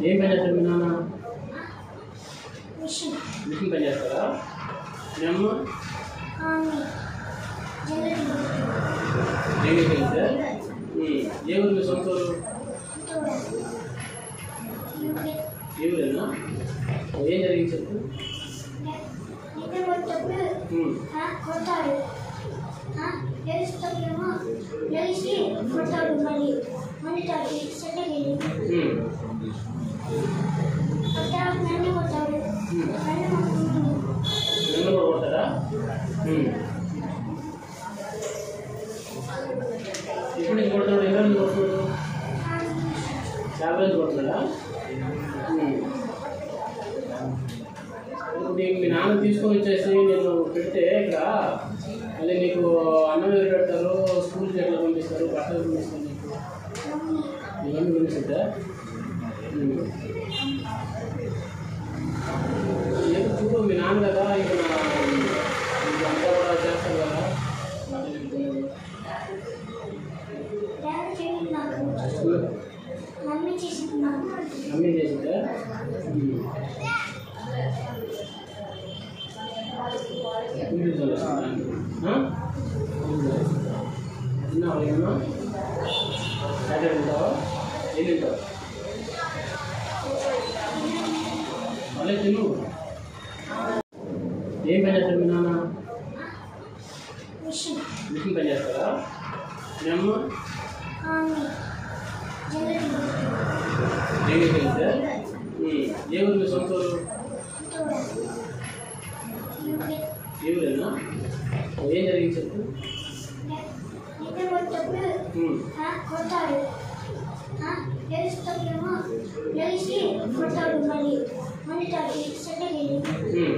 ఏం పని చేస్తారు మీ నాన్న మిషన్ మిషన్ పని చేస్తారా మీ అమ్మ ఆమె జల్లెడ డ్రైవింగ్ సార్ ఏ ఊరు మీ సొంత ఊరు తోడ యూకే ఏ ఊరేనా ఏం జరిగింది చెప్పు నిద్ర పట్టప్పుడు ఉమ్. కొడతాడు లేస్తేమో లేచి కొడతాడు మళ్ళీ వండుతాడు సెట్టకి ఉమ్. కొట్టాడు నన్ను కొడతాడు ఉమ్. నన్ను కొట్టుకుంటాడు నిన్ను కూడా కొడతారా ఉమ్. ఇప్పుడు నీకు కొడుతున్నాడు ఎవరు నీకు కొడుతున్నాడు చాలా రోజులు కొడుతున్నాడా ఉమ్. ఇప్పుడు నీకు మీ నాన్న తీసుకొని వచ్చేసి నేను పెడితే ఇక్కడ మళ్ళీ నీకు అన్నం ఎవరు పెడతారు స్కూల్కి ఎట్లా పంపిస్తారు బట్టలు పంపిస్తారు నీకు ఇవన్నీ పంపిస్తుందా ఉమ్. ఏదో చూడు మీ నాన్న కదా ఇక నీకు అంతా కూడా చేస్తారు కదా బట్టలు పెట్టుకునేది. డాడీ చేసింది నాకు మమ్మీ చేసింది నాకు మమ్మీ చేసిందా ఉమ్. మీరు చదువుతున్నారా? ఆ? తిన్నావా ఏమన్నా సాటర్డే ఉంటావా ఏం తింటావు మళ్ళీ తిను ఏం పని చేస్తారు మీ నాన్న మిషన్ మిషన్ పని చేస్తారా మీ అమ్మ ఆమె జల్లెడ డ్రైవింగ్ సార్ ఏ ఊరు మీ సొంత ఊరు తోడ యూకే ఏ ఊరేనా ఏం జరిగింది చెప్పు నిద్ర పట్టప్పుడు ఉమ్. కొడతాడు లేస్తేమో లేచి కొడతాడు మళ్ళీ వండుతాడు సెట్టకి ఉమ్.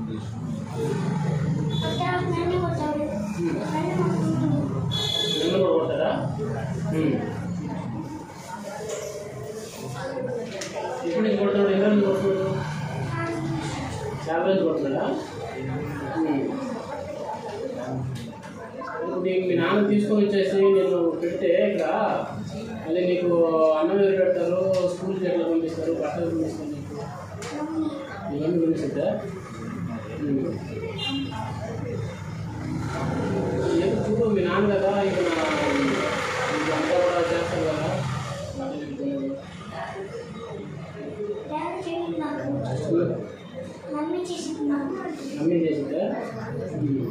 కొట్టాడు నన్ను కొడతాడు ఉమ్. నన్ను కొట్టుకుంటాడు నిన్ను కూడా కొడతారా ఉమ్. ఇప్పుడు నీకు కొడుతున్నాడు ఎవరు నీకు కొడుతున్నాడు చాలా రోజులు కొడుతున్నాడా ఉమ్. ఇప్పుడు నీకు మీ నాన్న తీసుకొని వచ్చేసి నేను పెడితే ఇక్కడ మళ్ళీ నీకు అన్నం ఎవరు పెడతారు స్కూల్కి ఎట్లా పంపిస్తారు బట్టలు పంపిస్తారు నీకు ఇవన్నీ పంపిస్తుందా ఉమ్. ఏదో చూడు మీ నాన్న కదా ఇక నీకు అంతా కూడా చేస్తారు కదా బట్టలు పెట్టుకునేది. డాడీ చేసింది నాకు మమ్మీ చేసింది నాకు మమ్మీ చేసిందా ఉమ్.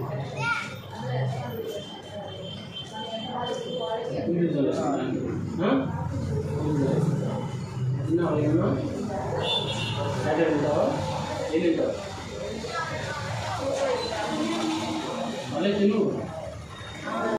మీరు చదువుతున్నారా? ఆ? తిన్నావా ఏమన్నా సాటర్డే ఉంటావా ఏం తింటావు మళ్ళీ తిను